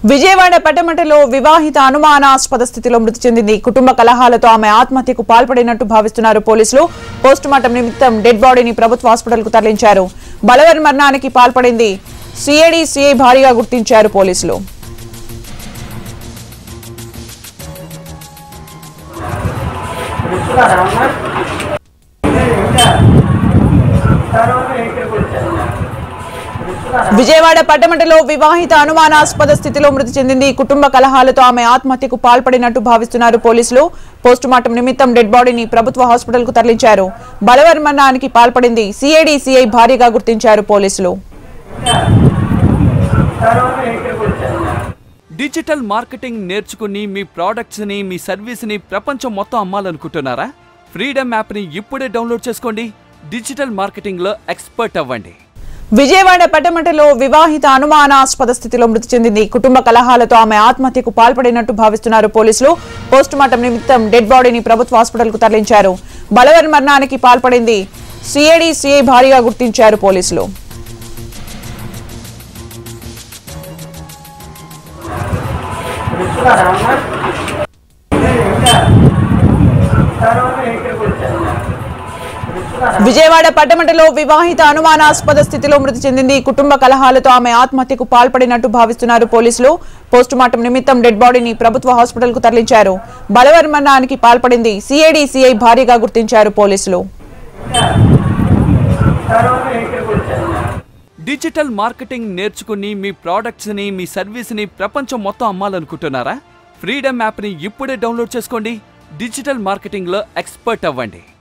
విజయవాడ పట్టమటలో వివాహిత అనుమానాస్పద స్థితిలో మృతి చెందింది కుటుంబ కలహాలతో ఆమె ఆత్మహత్యకు పాల్పడినట్టు భావిస్తున్నారు పోలీసులు పోస్టుమార్టం నిమిత్తం డెడ్ బాడీని ప్రభుత్వ హాస్పిటల్కు తరలించారు బలవన్ మరణానికి పాల్పడింది సిఐడి సిఐ భారీగా గుర్తించారు పోలీసులు విజయవాడ పట్టమటలో వివాహిత అనుమానాస్పద స్థితిలో మృతి చెందింది కుటుంబ కలహాలతో ఆమె ఆత్మహత్యకు పాల్పడినట్టు భావిస్తున్నారు పోలీసులు పోస్టుమార్టం నిమిత్తం డెడ్ బాడీని ప్రభుత్వ హాస్పిటల్కు తరలించారు బలవన్ మరణానికి పాల్పడింది సిఐడి సిఐ భారీగా గుర్తించారు పోలీసులు డిజిటల్ మార్కెటింగ్ నేర్చుకుని మీ ప్రోడక్ట్స్ని మీ సర్వీస్ని ప్రపంచం మొత్తం అమ్మాలనుకుంటున్నారా ఫ్రీడమ్ యాప్ని ఇప్పుడే డౌన్లోడ్ చేసుకోండి డిజిటల్ మార్కెటింగ్లో ఎక్స్పర్ట్ అవ్వండి విజయవాడ పట్టమటలో వివాహిత అనుమానాస్పద స్థితిలో మృతి చెందింది కుటుంబ కలహాలతో ఆమె ఆత్మహత్యకు పాల్పడినట్టు భావిస్తున్నారు పోలీసులు పోస్టుమార్టం నిమిత్తం డెడ్ బాడీని ప్రభుత్వ హాస్పిటల్కు తరలించారు బలవన్ మరణానికి పాల్పడింది సిఐడి సిఐ భారీగా గుర్తించారు పోలీసులు విజయవాడ పట్టమటలో వివాహిత అనుమానాస్పద స్థితిలో మృతి చెందింది కుటుంబ కలహాలతో ఆమె ఆత్మహత్యకు పాల్పడినట్టు భావిస్తున్నారు పోలీసులు పోస్టుమార్టం నిమిత్తం డెడ్ బాడీని ప్రభుత్వ హాస్పిటల్కు తరలించారు బలవన్ మరణానికి పాల్పడింది సిఐడి సిఐ భారీగా గుర్తించారు పోలీసులు డిజిటల్ మార్కెటింగ్ నేర్చుకుని మీ ప్రోడక్ట్స్ని మీ సర్వీస్ని ప్రపంచం మొత్తం అమ్మాలనుకుంటున్నారా ఫ్రీడమ్ యాప్ని ఇప్పుడే డౌన్లోడ్ చేసుకోండి డిజిటల్ మార్కెటింగ్లో ఎక్స్పర్ట్ అవ్వండి